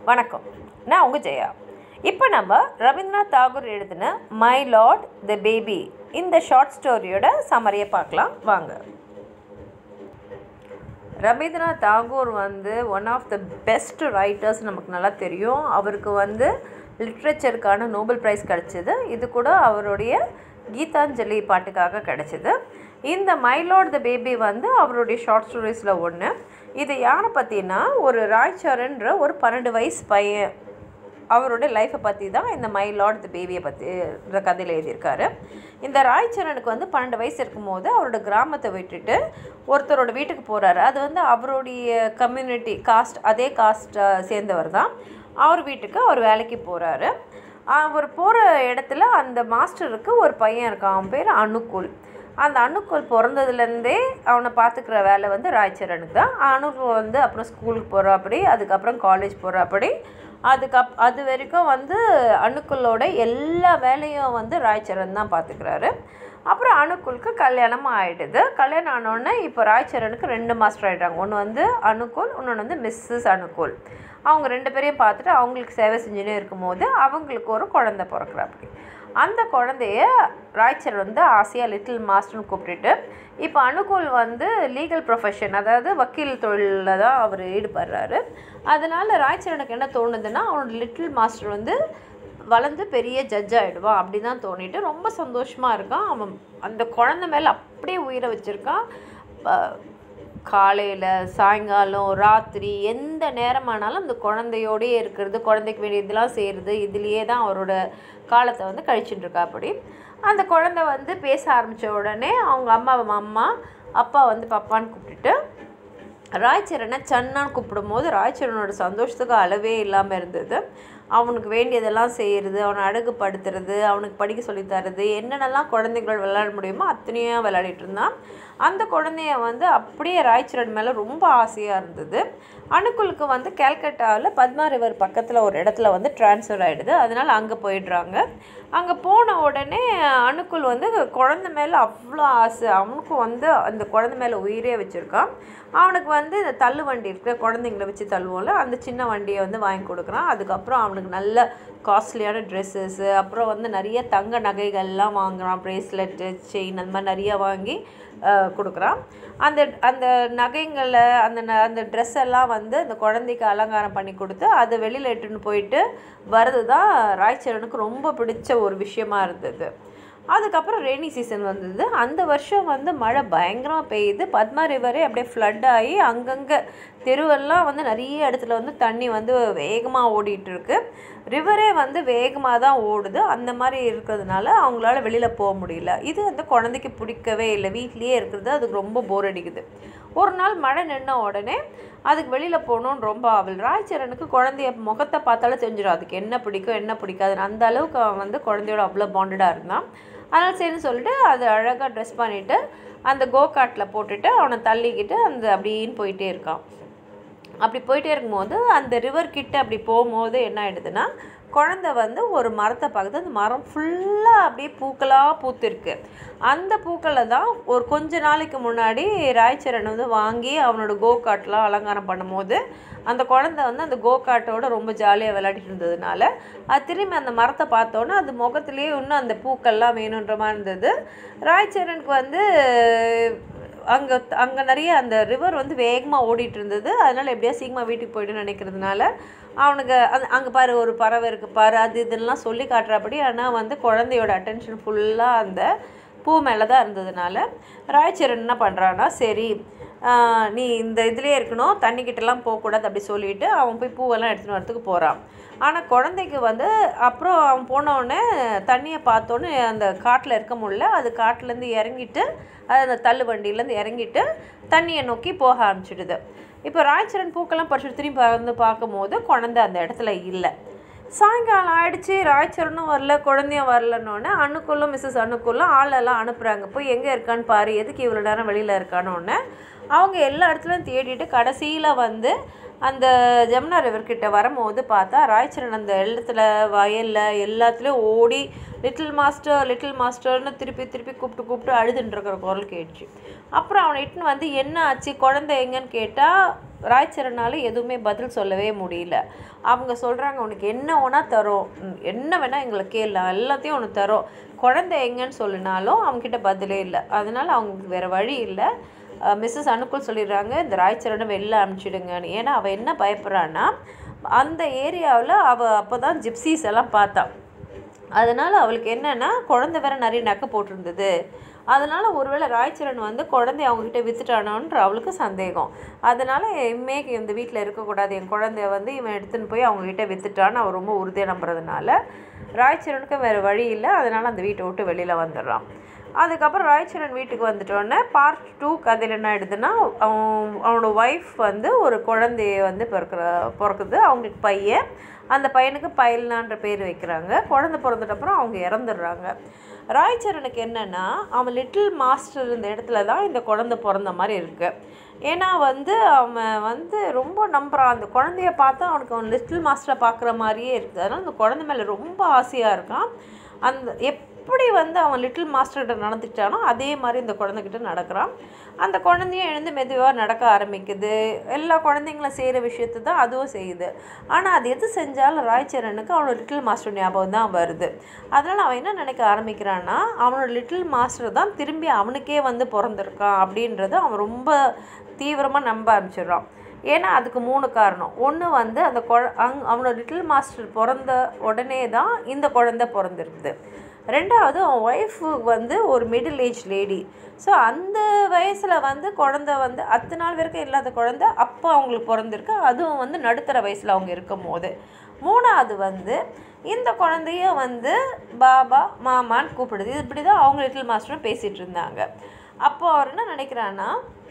வணக்கம் நான் உங்கள் ஜெயா இப்போ நம்ம ரவீந்திரநாத் தாகூர் எழுதின மை லார்ட் த பேபி இந்த ஷார்ட் ஸ்டோரியோட சமரியை பார்க்கலாம் வாங்க ரவீந்திரநாத் தாகூர் வந்து one of the best writers நமக்கு நல்லா தெரியும் அவருக்கு வந்து லிட்ரேச்சருக்கான நோபல் ப்ரைஸ் கிடச்சிது இது கூட அவருடைய கீதாஞ்சலி பாட்டுக்காக கிடச்சிது இந்த மை லார்ட் த பேபி வந்து அவருடைய ஷார்ட் ஸ்டோரிஸில் ஒன்று இது யாரை பற்றினா ஒரு ராய்ச்சரன்ற ஒரு பன்னெண்டு வயசு பையன் அவருடைய லைஃப்பை பற்றி தான் இந்த மை லார்ட் த பேபியை பற்றி இந்த கதையில் எழுதியிருக்காரு இந்த ராய்ச்சரனுக்கு வந்து பன்னெண்டு வயசு இருக்கும்போது அவரோட கிராமத்தை விட்டுட்டு ஒருத்தரோட வீட்டுக்கு போகிறாரு அது வந்து அவருடைய கம்யூனிட்டி காஸ்ட் அதே காஸ்ட்டை சேர்ந்தவர் தான் அவர் வீட்டுக்கு அவர் வேலைக்கு போகிறாரு அவர் போகிற இடத்துல அந்த மாஸ்டருக்கு ஒரு பையன் இருக்கான் அவன் பேர் அனுகுல் அந்த அணுக்குள் பிறந்ததுலேருந்தே அவனை பார்த்துக்கிற வேலை வந்து ராய்ச்சரனுக்கு தான் அணுக்குள் வந்து அப்புறம் ஸ்கூலுக்கு போகிறாப்படி அதுக்கப்புறம் காலேஜ் போகிறாப்படி அதுக்கப் அது வரைக்கும் வந்து அணுக்குள்ளோட எல்லா வேலையும் வந்து ராய்ச்சரன் தான் பார்த்துக்கிறாரு அப்புறம் அணுக்குளுக்கு கல்யாணம் ஆகிடுது கல்யாணம் ஆனோடனே இப்போ ராய்ச்சரனுக்கு ரெண்டு மாஸ்டர் ஆகிட்டாங்க ஒன்று வந்து அணுக்குள் இன்னொன்று வந்து மிஸ்ஸஸ் அணுக்குள் அவங்க ரெண்டு பேரையும் பார்த்துட்டு அவங்களுக்கு சேவை செஞ்சுனே இருக்கும்போது அவங்களுக்கு ஒரு குழந்தை பிறக்கிறாப்படி அந்த குழந்தைய ராய்ச்சர் வந்து ஆசையாக லிட்டில் மாஸ்டர்னு கூப்பிட்டுட்டு இப்போ அனுகூல் வந்து லீகல் ப்ரொஃபஷன் அதாவது வக்கீல் தொழிலில் தான் அவர் ஈடுபடுறாரு அதனால் ராய்ச்சரனுக்கு என்ன தோணுதுன்னா அவனோட லிட்டில் மாஸ்டர் வந்து வளர்ந்து பெரிய ஜட்ஜ் ஆகிடுவான் அப்படி தான் தோணிட்டு ரொம்ப சந்தோஷமாக இருக்கான் அவன் அந்த குழந்தை மேலே அப்படியே உயிரை வச்சுருக்கான் காலையில் சாயங்காலம் ராத்திரி எந்த நேரமானாலும் அந்த குழந்தையோடையே இருக்கிறது குழந்தைக்கு வேண்டியதெல்லாம் செய்கிறது இதுலேயே தான் அவரோட காலத்தை வந்து கழிச்சுட்டு இருக்கா அப்படி அந்த குழந்தை வந்து பேச ஆரம்பித்த உடனே அவங்க அம்மாவை அம்மா அப்பா வந்து பப்பான்னு கூப்பிட்டுட்டு ராய்ச்சரனை சன்னான்னு கூப்பிடும்போது ராய்ச்சரனோட சந்தோஷத்துக்கு அளவே இல்லாமல் இருந்தது அவனுக்கு வேண்டியதெல்லாம் செய்கிறது அவனை அழகுப்படுத்துறது அவனுக்கு படிக்க சொல்லி தர்றது என்னென்னலாம் குழந்தைகள் விளையாட முடியுமோ அத்தனையும் விளையாடிட்டு இருந்தான் அந்த குழந்தைய வந்து அப்படியே ராய்ச்சரன் மேலே ரொம்ப ஆசையாக இருந்தது அணுக்குளுக்கு வந்து கேல்கட்டாவில் பத்மா ரிவர் பக்கத்தில் ஒரு இடத்துல வந்து ட்ரான்ஸ்ஃபர் ஆகிடுது அதனால் அங்கே போயிடுறாங்க அங்கே போன உடனே அணுக்குள் வந்து குழந்த மேலே அவ்வளோ ஆசை அவனுக்கும் வந்து அந்த குழந்த மேலே உயிரே வச்சுருக்கான் அவனுக்கு வந்து இந்த தள்ளு வண்டி இருக்கிற குழந்தைங்கள வச்சு தள்ளுவோம்ல அந்த சின்ன வண்டியை வந்து வாங்கி கொடுக்குறான் அதுக்கப்புறம் அவனுக்கு நல்ல காஸ்ட்லியான ட்ரெஸ்ஸஸ்ஸு அப்புறம் வந்து நிறைய தங்க நகைகள்லாம் வாங்குறான் ப்ரேஸ்லெட்டு செயின் அந்த மாதிரி நிறையா வாங்கி கொடுக்குறான் அந்த அந்த நகைங்களை அந்த ந அந்த ட்ரெஸ் எல்லாம் வந்து அந்த குழந்தைக்கு அலங்காரம் பண்ணி கொடுத்து அதை வெளியில் இட்டுன்னு போயிட்டு வர்றது தான் ராய்ச்சரனுக்கு ரொம்ப பிடிச்ச ஒரு விஷயமா இருந்தது அதுக்கப்புறம் ரெய்னி சீசன் வந்தது அந்த வருஷம் வந்து மழை பயங்கரமாக பெய்யுது பத்மா ரிவரே அப்படியே ஃப்ளட் ஆகி அங்கங்கே தெருவெல்லாம் வந்து நிறைய இடத்துல வந்து தண்ணி வந்து வேகமாக ஓடிட்டுருக்கு ரிவரே வந்து வேகமாக தான் ஓடுது அந்த மாதிரி இருக்கிறதுனால அவங்களால வெளியில் போக முடியல இது அந்த குழந்தைக்கு பிடிக்கவே இல்லை வீட்லேயே இருக்கிறது அதுக்கு ரொம்ப போர் அடிக்குது ஒரு நாள் மழை நின்ன உடனே அதுக்கு வெளியில் போகணுன்னு ரொம்ப ஆவல் ராய்ச்சரனுக்கு குழந்தைய முகத்தை பார்த்தாலே தெரிஞ்சிடும் அதுக்கு என்ன பிடிக்கும் என்ன பிடிக்காதுன்னு அந்த அளவுக்கு அவன் வந்து குழந்தையோட அவ்வளோ பாண்டடாக இருந்தான் அதனால் சரின்னு சொல்லிட்டு அது அழகாக ட்ரெஸ் பண்ணிவிட்டு அந்த கோகாட்டில் போட்டுட்டு அவனை தள்ளிக்கிட்டு அந்த அப்படின்னு போயிட்டே இருக்கான் அப்படி போயிட்டே இருக்கும்போது அந்த ரிவர் கிட்ட அப்படி போகும்போது என்ன ஆகிடுதுன்னா குழந்த வந்து ஒரு மரத்தை பார்க்குது அந்த மரம் ஃபுல்லாக அப்படியே பூக்களாக பூத்திருக்கு அந்த பூக்களை தான் ஒரு கொஞ்ச நாளைக்கு முன்னாடி ராய்ச்சரன் வந்து வாங்கி அவனோட கோகாட்லாம் அலங்காரம் பண்ணும்போது அந்த குழந்த வந்து அந்த கோகாட்டோட ரொம்ப ஜாலியாக விளையாடிட்டு இருந்ததுனால அது திரும்பி அந்த மரத்தை பார்த்தோன்னே அது முகத்துலேயே இன்னும் அந்த பூக்கள்லாம் வேணுன்ற மாதிரி இருந்தது ராய்ச்சரனுக்கு வந்து அங்கே அங்கே நிறைய அந்த ரிவர் வந்து வேகமாக ஓடிட்டு இருந்தது அதனால் எப்படியா சீக்கிரமாக வீட்டுக்கு போய்ட்டு நினைக்கிறதுனால அவனுக்கு அது அங்கே பாரு ஒரு பறவை இருக்குது பாரு அது இதெல்லாம் சொல்லி காட்டுறபடி ஆனால் வந்து குழந்தையோட அட்டென்ஷன் ஃபுல்லாக அந்த பூ மேலே தான் இருந்ததுனால ராய்ச்சரன் என்ன பண்ணுறான்னா சரி நீ இந்த இதுலேயே இருக்கணும் தண்ணிக்கிட்டலாம் போகக்கூடாது அப்படி சொல்லிவிட்டு அவன் போய் பூவெல்லாம் எடுத்துகிட்டு வரத்துக்கு போகிறான் ஆனால் குழந்தைக்கு வந்து அப்புறம் அவன் போனோடனே தண்ணியை பார்த்தோன்னே அந்த காட்டில் இருக்க முடியல அது காட்டிலேருந்து இறங்கிட்டு அது அந்த தள்ளு வண்டியிலேருந்து இறங்கிட்டு தண்ணியை நோக்கி போக ஆரம்பிச்சிடுது இப்போ ராய்ச்சரன் பூக்கெல்லாம் பறிச்சுட்டு திரும்பி வந்து பார்க்கும்போது குழந்தை அந்த இடத்துல இல்லை சாயங்காலம் ஆயிடுச்சு ராய்ச்சரனும் வரல குழந்தையும் வரலன்னொன்னே அணுக்குள்ளும் மிஸ்ஸஸ் அணுக்குள்ளும் ஆளெல்லாம் அனுப்புகிறாங்க போய் எங்கே இருக்கான்னு பாரு எதுக்கு இவ்வளோ நேரம் வெளியில் இருக்கானோன்னு அவங்க எல்லா இடத்துலையும் தேடிட்டு கடைசியில் வந்து அந்த ஜமுனா ரிவர்கிட்ட வரும்போது பார்த்தா ராய்ச்சரன் அந்த இடத்துல வயலில் எல்லாத்துலேயும் ஓடி லிட்டில் மாஸ்டர் லிட்டில் மாஸ்டர்னு திருப்பி திருப்பி கூப்பிட்டு கூப்பிட்டு அழுதுன்னு இருக்கிற குரல் கேட்டுச்சு அப்புறம் அவனை இட்டுன்னு வந்து என்ன ஆச்சு குழந்தை எங்கன்னு கேட்டால் ராய்ச்சரனால் எதுவுமே பதில் சொல்லவே முடியல அவங்க சொல்கிறாங்க உனக்கு என்ன வேணால் தரோம் ம், என்ன வேணால் எங்களை கேளு எல்லாத்தையும் உனக்கு தரோம் குழந்தை எங்கன்னு சொல்லினாலும் அவங்கக்கிட்ட பதிலே இல்லை அதனால அவங்களுக்கு வேறு வழி இல்லை மிஸ்ஸஸ் அனுக்குள் சொல்லிடுறாங்க இந்த ராய்ச்சரனை வெளில அனுப்பிச்சிடுங்கன்னு ஏன்னா அவள் என்ன பயப்படுறான்னா அந்த ஏரியாவில் அவள் அப்போ தான் ஜிப்சிஸ் எல்லாம் பார்த்தா அதனால் அவளுக்கு என்னென்னா குழந்தை வேற நிறைய நக்கை போட்டிருந்தது அதனால் ஒருவேளை ராய்ச்சரன் வந்து குழந்தைய அவங்கக்கிட்ட வித்துட்டானோன்ற அவளுக்கு சந்தேகம் அதனால் இனிமே இந்த வீட்டில் இருக்கக்கூடாது என் குழந்தைய வந்து இவன் எடுத்துன்னு போய் அவங்கக்கிட்ட வித்துட்டான்னு அவள் ரொம்ப உறுதியாக நம்புறதுனால ராய்ச்சரனுக்கு வேறு வழி இல்லை அதனால் அந்த வீட்டை விட்டு வெளியில் வந்துடுறான் அதுக்கப்புறம் ராய்ச்சரன் வீட்டுக்கு வந்துட்டோடனே பார்ட் டூ கதையில் என்ன ஆயிடுதுன்னா அவன் அவனோட ஒய்ஃப் வந்து ஒரு குழந்தைய வந்து பிறக்கிற பிறக்குது அவங்களுக்கு பையன் அந்த பையனுக்கு பயில்னான்ற பேர் வைக்கிறாங்க குழந்தை பிறந்துட்டப்புறம் அவங்க இறந்துடுறாங்க ராய்ச்சரனுக்கு என்னென்னா அவன் லிட்டில் மாஸ்டர் இருந்த இடத்துல தான் இந்த குழந்தை பிறந்த மாதிரி இருக்குது ஏன்னா வந்து அவன் வந்து ரொம்ப நம்புகிறான் அந்த குழந்தைய பார்த்தா அவனுக்கு அவன் லிட்டில் மாஸ்டரை பார்க்குற மாதிரியே இருக்குது அதனால் அந்த குழந்தை மேலே ரொம்ப ஆசையாக இருக்கான் அந்த எப்படி வந்து அவன் லிட்டில் மாஸ்டர்கிட்ட நடந்துக்கிட்டானோ அதே மாதிரி இந்த குழந்தைகிட்ட நடக்கிறான் அந்த குழந்தையும் எழுந்து மெதுவாக நடக்க ஆரம்பிக்குது எல்லா குழந்தைங்களும் செய்கிற விஷயத்த தான் அதுவும் செய்யுது ஆனால் அது எது செஞ்சாலும் ராய்ச்சரனுக்கு அவனோட லிட்டில் மாஸ்டர் ஞாபகம் தான் வருது அதனால் அவன் என்ன நினைக்க ஆரம்பிக்கிறான்னா அவனோட லிட்டில் மாஸ்டர் தான் திரும்பி அவனுக்கே வந்து பிறந்திருக்கான் அப்படின்றத அவன் ரொம்ப தீவிரமாக நம்ப ஆரம்பிச்சிடுறான் ஏன்னா அதுக்கு மூணு காரணம் ஒன்று வந்து அந்த குழ அங் அவனோட லிட்டில் மாஸ்டர் பிறந்த உடனே தான் இந்த குழந்தை பிறந்திருக்குது ரெண்டாவது அவன் ஒய்ஃபு வந்து ஒரு மிடில் ஏஜ் லேடி ஸோ அந்த வயசில் வந்து குழந்த வந்து அத்தனை நாள் வரைக்கும் இல்லாத குழந்த அப்போ அவங்களுக்கு பிறந்திருக்கு அதுவும் வந்து நடுத்தர வயசில் அவங்க இருக்கும் போது மூணாவது வந்து இந்த குழந்தைய வந்து பாபா மாமான்னு கூப்பிடுது இது இப்படி தான் அவங்க லிட்டில் மாஸ்டரும் பேசிகிட்டு இருந்தாங்க அப்போ அவர் என்ன நினைக்கிறான்னா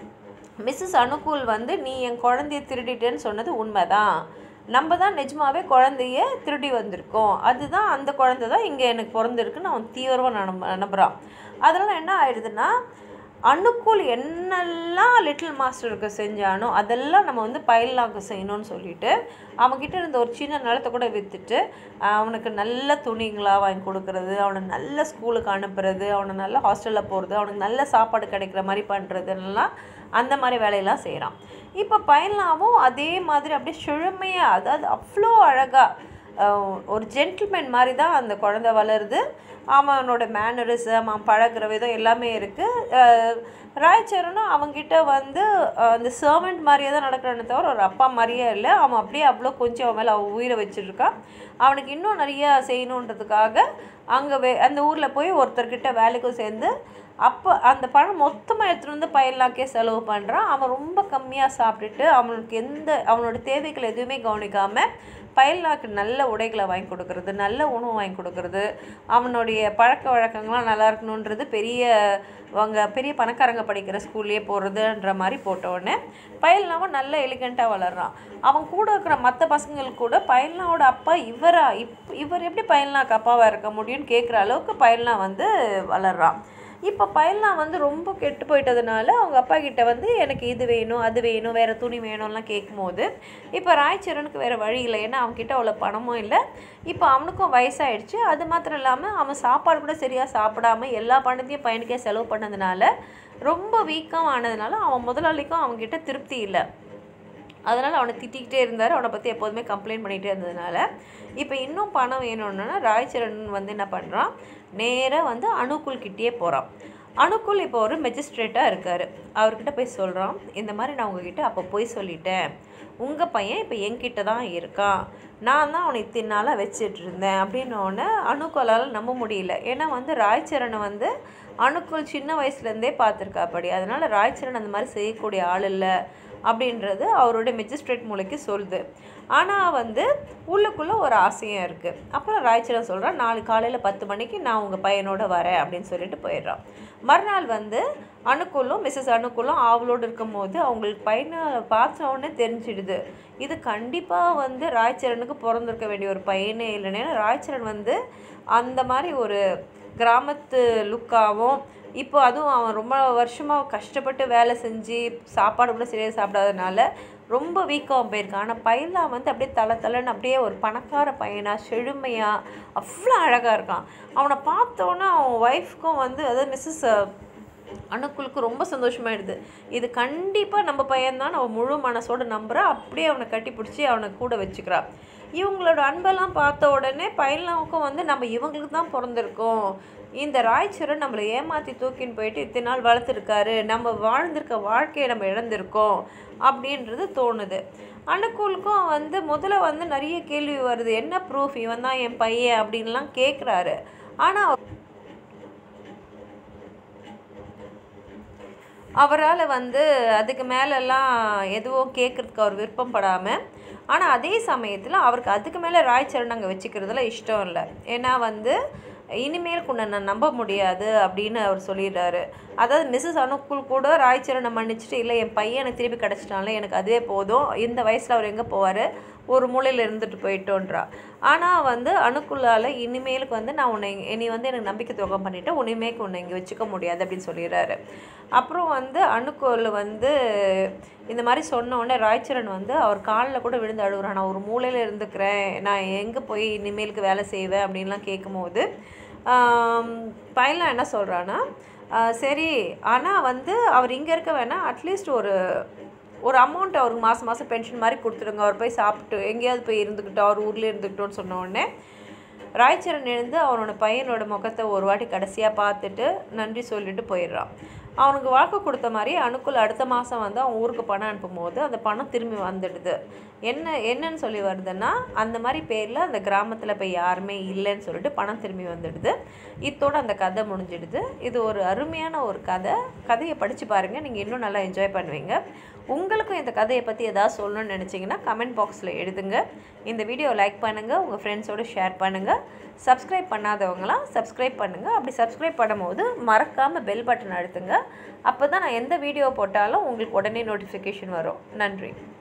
மிஸ்ஸஸ் அனுகூல் வந்து நீ என் குழந்தைய திருடிட்டேன்னு சொன்னது உண்மைதான் நம்ம தான் நிஜமாவே குழந்தைய திருடி வந்திருக்கோம் அதுதான் அந்த குழந்தை தான் இங்கே எனக்கு பிறந்திருக்குன்னு அவன் தீவிரமாக நம்ப நம்புகிறான் அதனால் என்ன ஆயிடுதுன்னா அணுக்குள் என்னெல்லாம் லிட்டில் மாஸ்டருக்கு செஞ்சானோ அதெல்லாம் நம்ம வந்து பயிலாக்கு செய்யணும்னு சொல்லிட்டு அவன்கிட்ட இருந்த ஒரு சின்ன நிலத்தை கூட விற்றுட்டு அவனுக்கு நல்ல துணிங்களாக வாங்கி கொடுக்கறது அவனை நல்ல ஸ்கூலுக்கு அனுப்புறது அவனை நல்ல ஹாஸ்டலில் போகிறது அவனுக்கு நல்ல சாப்பாடு கிடைக்கிற மாதிரி பண்ணுறதுலாம் அந்த மாதிரி வேலையெல்லாம் செய்கிறான் இப்போ பயிலாவும் அதே மாதிரி அப்படியே செழுமையாக அதாவது அவ்வளோ அழகாக ஒரு ஜென்டில்மேன் மாதிரி தான் அந்த குழந்தை வளருது அவனோட மேனரிசம் அவன் பழகுற விதம் எல்லாமே இருக்குது ராய்ச்சரனும் அவன்கிட்ட வந்து அஹ், அந்த சர்வெண்ட் மாதிரியே தான் நடக்கிறானே தவிர ஒரு அப்பா மாதிரியே இல்லை அவன் அப்படியே அவ்வளோ கொஞ்சம் அவன் மேலே அவன் உயிரை வச்சுருக்கான் அவனுக்கு இன்னும் நிறைய செய்யணுன்றதுக்காக அங்கே வே அந்த ஊரில் போய் ஒருத்தர்கிட்ட வேலைக்கும் சேர்ந்து அப்போ அந்த பணம் மொத்தமாக எடுத்துகிட்டு வந்து பயிலாக்கே செலவு பண்ணுறான் அவன் ரொம்ப கம்மியாக சாப்பிட்டுட்டு அவனுக்கு எந்த அவனோட தேவைகள் எதுவுமே கவனிக்காமல் பயிலாக்கு நல்ல உடைகளை வாங்கி கொடுக்கறது நல்ல உணவு வாங்கி கொடுக்கறது அவனுடைய பழக்க வழக்கங்கள்லாம் நல்லா இருக்கணுன்றது பெரிய அவங்க பெரிய பணக்காரங்க படிக்கிற ஸ்கூல்லையே போடுறதுன்ற மாதிரி போட்ட உடனே பயில்னாவும் நல்ல எலிகண்ட்டாக வளர்றான் அவன் கூட இருக்கிற மற்ற பசங்களுக்கு கூட பயில்னாவோட அப்பா இவரா இப் இவர் எப்படி பயில்னாக்கு அப்பாவாக இருக்க முடியும்னு கேட்குற அளவுக்கு பயில்னா வந்து வளர்றான் இப்போ பயில்னா வந்து ரொம்ப கெட்டு போயிட்டதுனால அவங்க அப்பா கிட்ட வந்து எனக்கு இது வேணும் அது வேணும் வேறு துணி வேணும்லாம் கேட்கும்போது இப்போ ராய்ச்சரனுக்கு வேறு வழி இல்லை ஏன்னா அவன்கிட்ட அவ்வளோ பணமும் இல்லை இப்போ அவனுக்கும் வயசாயிடுச்சு அது மாத்திரம் இல்லாமல் அவன் சாப்பாடு கூட சரியாக சாப்பிடாம எல்லா பணத்தையும் பையனுக்கே செலவு பண்ணதுனால ரொம்ப வீக்கம் ஆனதுனால அவன் முதலாளிக்கும் அவன்கிட்ட திருப்தி இல்லை அதனால் அவனை திட்டிக்கிட்டே இருந்தார் அவனை பற்றி எப்போதுமே கம்ப்ளைண்ட் பண்ணிகிட்டே இருந்ததுனால இப்போ இன்னும் பணம் வேணும்னா ராய்ச்சரன் வந்து என்ன பண்ணுறான் நேராக வந்து அணுக்குள் கிட்டேயே போகிறான் அணுக்குள் இப்போ ஒரு மெஜிஸ்ட்ரேட்டாக இருக்கார் அவர்கிட்ட போய் சொல்கிறான் இந்த மாதிரி நான் உங்ககிட்ட அப்போ போய் சொல்லிட்டேன் உங்கள் பையன் இப்போ என்கிட்ட தான் இருக்கான் நான் தான் அவனை இத்தனை நாளாக வச்சிட்டு இருந்தேன் அப்படின்னோடனே அணுக்கோலால் நம்ப முடியல ஏன்னா வந்து ராய்ச்சரனை வந்து அணுக்குள் சின்ன வயசுலேருந்தே பார்த்துருக்காப்படி அதனால் ராய்ச்சரன் அந்த மாதிரி செய்யக்கூடிய ஆள் இல்லை அப்படின்றது அவருடைய மெஜிஸ்ட்ரேட் மூளைக்கு சொல்லுது ஆனால் வந்து உள்ளுக்குள்ளே ஒரு ஆசையும் இருக்குது அப்புறம் ராய்ச்சரன் சொல்கிறான் நாளை காலையில் பத்து மணிக்கு நான் உங்கள் பையனோட வரேன் அப்படின்னு சொல்லிட்டு போயிடுறான் மறுநாள் வந்து அணுக்குள்ளும் மிஸ்ஸஸ் அணுக்குள்ளும் ஆவலோடு இருக்கும்போது அவங்களுக்கு பையனை பார்த்த உடனே தெரிஞ்சிடுது இது கண்டிப்பாக வந்து ராய்ச்சரனுக்கு பிறந்திருக்க வேண்டிய ஒரு பையனே இல்லைன்னு ஏன்னா ராய்ச்சரன் வந்து அந்த மாதிரி ஒரு கிராமத்து லுக்காகவும் இப்போ அதுவும் அவன் ரொம்ப வருஷமாக கஷ்டப்பட்டு வேலை செஞ்சு சாப்பாடு கூட சரியாக சாப்பிடாதனால ரொம்ப வீக்கம் போயிருக்கான் ஆனால் பைலா வந்து அப்படியே தலை தலைன்னு அப்படியே ஒரு பணக்கார பையனாக செழுமையாக அவ்வளோ அழகாக இருக்கான் அவனை பார்த்தோன்னே அவன் ஒய்ஃப்க்கும் வந்து அதாவது மிஸ்ஸஸ் அணுக்குளுக்கு ரொம்ப சந்தோஷமாயிடுது இது கண்டிப்பாக நம்ம பையன்தான் அவன் முழு மனசோட நம்புறா அப்படியே அவனை கட்டி பிடிச்சி அவனை கூட வச்சுக்கிறா இவங்களோட அன்பெல்லாம் பார்த்த உடனே பையனுக்கும் வந்து நம்ம இவங்களுக்கு தான் பிறந்திருக்கோம் இந்த ராய்ச்சரன் நம்மளை ஏமாற்றி தூக்கின்னு போயிட்டு இத்தனை நாள் வளர்த்துருக்காரு நம்ம வாழ்ந்திருக்க வாழ்க்கையை நம்ம இழந்திருக்கோம் அப்படின்றது தோணுது அணுக்குளுக்கும் வந்து முதல்ல வந்து நிறைய கேள்வி வருது என்ன ப்ரூஃப் இவன் தான் என் பையன் அப்படின்லாம் கேட்குறாரு ஆனால் அவரால் வந்து அதுக்கு மேலெல்லாம் எதுவும் கேட்குறதுக்கு அவர் விருப்பப்படாமல் ஆனால் அதே சமயத்தில் அவருக்கு அதுக்கு மேலே ராய்ச்சரண் அங்கே வச்சுக்கிறதுல இஷ்டம் இல்லை ஏன்னா வந்து இனிமேல் உன்னை நான் நம்ப முடியாது அப்படின்னு அவர் சொல்லிடுறாரு அதாவது மிஸ்ஸஸ் அனுக்குள் கூட ராய்ச்சரனை மன்னிச்சுட்டு இல்லை என் பையன் எனக்கு திருப்பி கிடச்சிட்டான்ல எனக்கு அதுவே போதும் இந்த வயசில் அவர் எங்கே போவார் ஒரு மூலையில் இருந்துட்டு போயிட்டோன்றா ஆனால் வந்து அணுக்குள்ளால் இனிமேலுக்கு வந்து நான் உன்னை இனி வந்து எனக்கு நம்பிக்கை துரோகம் பண்ணிவிட்டு உனிமேக்கு உன்னை இங்கே வச்சுக்க முடியாது அப்படின்னு சொல்லிடுறாரு அப்புறம் வந்து அணுக்குள் வந்து இந்த மாதிரி சொன்ன உடனே ராய்ச்சரன் வந்து அவர் காலில் கூட விழுந்து அழுகுறான் நான் ஒரு மூலையில் இருந்துக்கிறேன் நான் எங்கே போய் இனிமேலுக்கு வேலை செய்வேன் அப்படின்லாம் கேட்கும்போது பையன்லாம் என்ன சொல்கிறான்னா சரி ஆனால் வந்து அவர் இங்கே இருக்க வேணால் அட்லீஸ்ட் ஒரு ஒரு அமௌண்ட் அவருக்கு மாதம் மாதம் பென்ஷன் மாதிரி கொடுத்துருங்க அவர் போய் சாப்பிட்டு எங்கேயாவது போய் இருந்துக்கிட்டோம் அவர் ஊர்லேயே இருந்துக்கிட்டோன்னு சொன்ன உடனே ராய்ச்சரன் எழுந்து அவனோட பையனோட முகத்தை ஒரு வாட்டி கடைசியாக பார்த்துட்டு நன்றி சொல்லிட்டு போயிடுறான் அவனுக்கு வாக்கு கொடுத்த மாதிரி அணுக்குள் அடுத்த மாதம் வந்து அவன் ஊருக்கு பணம் அனுப்பும்போது அந்த பணம் திரும்பி வந்துடுது என்ன என்னன்னு சொல்லி வருதுன்னா அந்த மாதிரி பேரில் அந்த கிராமத்தில் இப்போ யாருமே இல்லைன்னு சொல்லிட்டு பணம் திரும்பி வந்துடுது இத்தோட அந்த கதை முடிஞ்சிடுது இது ஒரு அருமையான ஒரு கதை கதையை படித்து பாருங்கள் நீங்கள் இன்னும் நல்லா என்ஜாய் பண்ணுவீங்க உங்களுக்கும் இந்த கதையை பற்றி எதாவது சொல்லணும்னு நினச்சிங்கன்னா கமெண்ட் பாக்ஸில் எழுதுங்க இந்த வீடியோ லைக் பண்ணுங்கள் உங்கள் ஃப்ரெண்ட்ஸோடு ஷேர் பண்ணுங்கள் சப்ஸ்கிரைப் பண்ணாதவங்களாம் சப்ஸ்கிரைப் பண்ணுங்கள் அப்படி சப்ஸ்கிரைப் பண்ணும்போது மறக்காமல் பெல் பட்டன் அழுத்துங்க அப்போ தான் நான் எந்த வீடியோ போட்டாலும் உங்களுக்கு உடனே நோட்டிஃபிகேஷன் வரும் நன்றி